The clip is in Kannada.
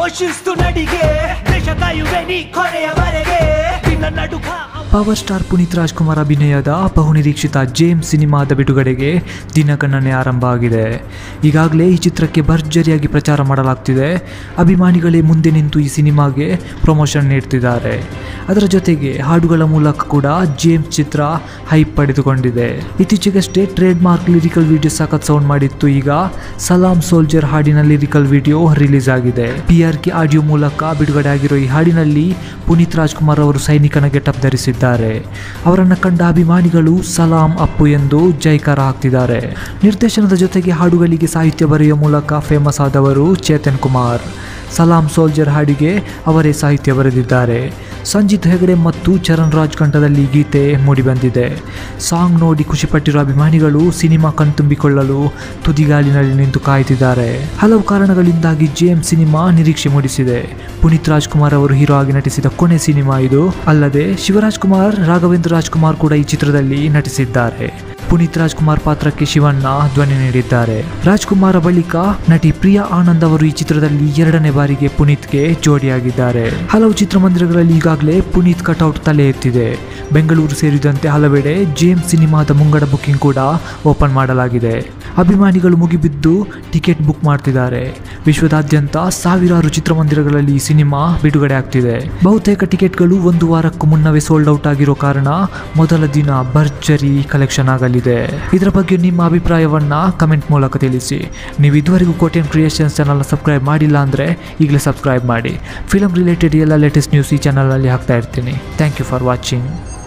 ಶಿಸ್ತು ನಡಿಗೆ ದೇಶ ಕಾಯುವೆ ನೀ ಕೊನೆಯವರೆಗೆ ನಿನ್ನ ನಡುಕ ಪವರ್ ಸ್ಟಾರ್ ಪುನೀತ್ ರಾಜ್ಕುಮಾರ್ ಅಭಿನಯದ ಬಹುನಿರೀಕ್ಷಿತ ಜೇಮ್ಸ್ ಸಿನಿಮಾದ ಬಿಡುಗಡೆಗೆ ದಿನಗಣನೆ ಆರಂಭ ಆಗಿದೆ ಈಗಾಗಲೇ ಈ ಚಿತ್ರಕ್ಕೆ ಭರ್ಜರಿಯಾಗಿ ಪ್ರಚಾರ ಮಾಡಲಾಗ್ತಿದೆ ಅಭಿಮಾನಿಗಳೇ ಮುಂದೆ ನಿಂತು ಈ ಸಿನಿಮಾಗೆ ಪ್ರಮೋಷನ್ ನೀಡ್ತಿದ್ದಾರೆ ಅದರ ಜೊತೆಗೆ ಹಾಡುಗಳ ಮೂಲಕ ಕೂಡ ಜೇಮ್ಸ್ ಚಿತ್ರ ಹೈಪ್ ಪಡೆದುಕೊಂಡಿದೆ ಇತ್ತೀಚೆಗಷ್ಟೇ ಟ್ರೇಡ್ ಮಾರ್ಕ್ ಲಿರಿಕಲ್ ವಿಡಿಯೋ ಸಖತ್ ಸೌಂಡ್ ಮಾಡಿತ್ತು ಈಗ ಸಲಾಂ ಸೋಲ್ಜರ್ ಹಾಡಿನ ಲಿರಿಕಲ್ ವಿಡಿಯೋ ರಿಲೀಸ್ ಆಗಿದೆ ಪಿ ಆರ್ ಕೆ ಆಡಿಯೋ ಮೂಲಕ ಬಿಡುಗಡೆ ಆಗಿರೋ ಈ ಹಾಡಿನಲ್ಲಿ ಪುನೀತ್ ರಾಜ್ಕುಮಾರ್ ಅವರು ಸೈನಿಕನ ಗೆಟಪ್ ಧರಿಸಿದ್ದಾರೆ ಅವರನ್ನು ಕಂಡ ಅಭಿಮಾನಿಗಳು ಸಲಾಂ ಅಪ್ಪು ಎಂದು ಜೈಕಾರ ಹಾಕ್ತಿದ್ದಾರೆ ನಿರ್ದೇಶನದ ಜೊತೆಗೆ ಹಾಡುಗಳಿಗೆ ಸಾಹಿತ್ಯ ಬರೆಯುವ ಮೂಲಕ ಫೇಮಸ್ ಆದವರು ಚೇತನ್ ಕುಮಾರ್ ಸಲಾಂ ಸೋಲ್ಜರ್ ಹಾಡಿಗೆ ಅವರೇ ಸಾಹಿತ್ಯ ಬರೆದಿದ್ದಾರೆ ಸಂಜಿತ್ ಹೆಗಡೆ ಮತ್ತು ಚರಣ್ ರಾಜ್ ಕಂಠದಲ್ಲಿ ಗೀತೆ ಮೂಡಿಬಂದಿದೆ ಸಾಂಗ್ ನೋಡಿ ಖುಷಿಪಟ್ಟಿರುವ ಅಭಿಮಾನಿಗಳು ಸಿನಿಮಾ ಕಣ್ತುಂಬಿಕೊಳ್ಳಲು ತುದಿಗಾಲಿನಲ್ಲಿ ನಿಂತು ಕಾಯ್ತಿದ್ದಾರೆ ಹಲವು ಕಾರಣಗಳಿಂದಾಗಿ ಜೇಮ್ಸ್ ಸಿನಿಮಾ ನಿರೀಕ್ಷೆ ಮೂಡಿಸಿದೆ ಪುನೀತ್ ರಾಜ್ಕುಮಾರ್ ಅವರು ಹೀರೋ ಆಗಿ ನಟಿಸಿದ ಕೊನೆ ಸಿನಿಮಾ ಇದು ಅಲ್ಲದೆ ಶಿವರಾಜ್ ಕುಮಾರ್ ರಾಘವೇಂದ್ರ ರಾಜ್ಕುಮಾರ್ ಕೂಡ ಈ ಚಿತ್ರದಲ್ಲಿ ನಟಿಸಿದ್ದಾರೆ ಪುನೀತ್ ರಾಜ್ಕುಮಾರ್ ಪಾತ್ರಕ್ಕೆ ಶಿವಣ್ಣ ಧ್ವನಿ ನೀಡಿದ್ದಾರೆ ರಾಜ್ಕುಮಾರ ಬಳಿಕ ನಟಿ ಪ್ರಿಯಾ ಆನಂದ್ ಅವರು ಈ ಚಿತ್ರದಲ್ಲಿ ಎರಡನೇ ಬಾರಿಗೆ ಪುನೀತ್ಗೆ ಜೋಡಿಯಾಗಿದ್ದಾರೆ ಹಲವು ಚಿತ್ರಮಂದಿರಗಳಲ್ಲಿ ಈಗಾಗಲೇ ಪುನೀತ್ ಕಟೌಟ್ ತಲೆ ಎತ್ತಿದೆ ಬೆಂಗಳೂರು ಸೇರಿದಂತೆ ಹಲವೆಡೆ ಜೇಮ್ಸ್ ಸಿನಿಮಾದ ಮುಂಗಡ ಬುಕ್ಕಿಂಗ್ ಕೂಡ ಓಪನ್ ಮಾಡಲಾಗಿದೆ ಅಭಿಮಾನಿಗಳು ಮುಗಿಬಿದ್ದು ಟಿಕೆಟ್ ಬುಕ್ ಮಾಡ್ತಿದ್ದಾರೆ ವಿಶ್ವದಾದ್ಯಂತ ಸಾವಿರಾರು ಚಿತ್ರಮಂದಿರಗಳಲ್ಲಿ ಈ ಸಿನಿಮಾ ಬಿಡುಗಡೆ ಆಗ್ತಿದೆ ಬಹುತೇಕ ಟಿಕೆಟ್ಗಳು ಒಂದು ವಾರಕ್ಕೂ ಮುನ್ನವೇ ಸೋಲ್ಡ್ ಔಟ್ ಆಗಿರೋ ಕಾರಣ ಮೊದಲ ದಿನ ಭರ್ಜರಿ ಕಲೆಕ್ಷನ್ ಆಗಲಿದೆ ಇದರ ಬಗ್ಗೆ ನಿಮ್ಮ ಅಭಿಪ್ರಾಯವನ್ನ ಕಮೆಂಟ್ ಮೂಲಕ ತಿಳಿಸಿ ನೀವು ಇದುವರೆಗೂ ಕೋಟೆನ್ ಕ್ರಿಯೇಷನ್ಸ್ ಚಾನಲ್ನ ಸಬ್ಸ್ಕ್ರೈಬ್ ಮಾಡಿಲ್ಲ ಅಂದರೆ ಈಗಲೇ ಸಬ್ಸ್ಕ್ರೈಬ್ ಮಾಡಿ ಫಿಲಮ್ ರಿಲೇಟೆಡ್ ಎಲ್ಲ ಲೇಟೆಸ್ಟ್ ನ್ಯೂಸ್ ಈ ಚಾನಲಲ್ಲಿ ಹಾಕ್ತಾ ಇರ್ತೀನಿ ಥ್ಯಾಂಕ್ ಯು ಫಾರ್ ವಾಚಿಂಗ್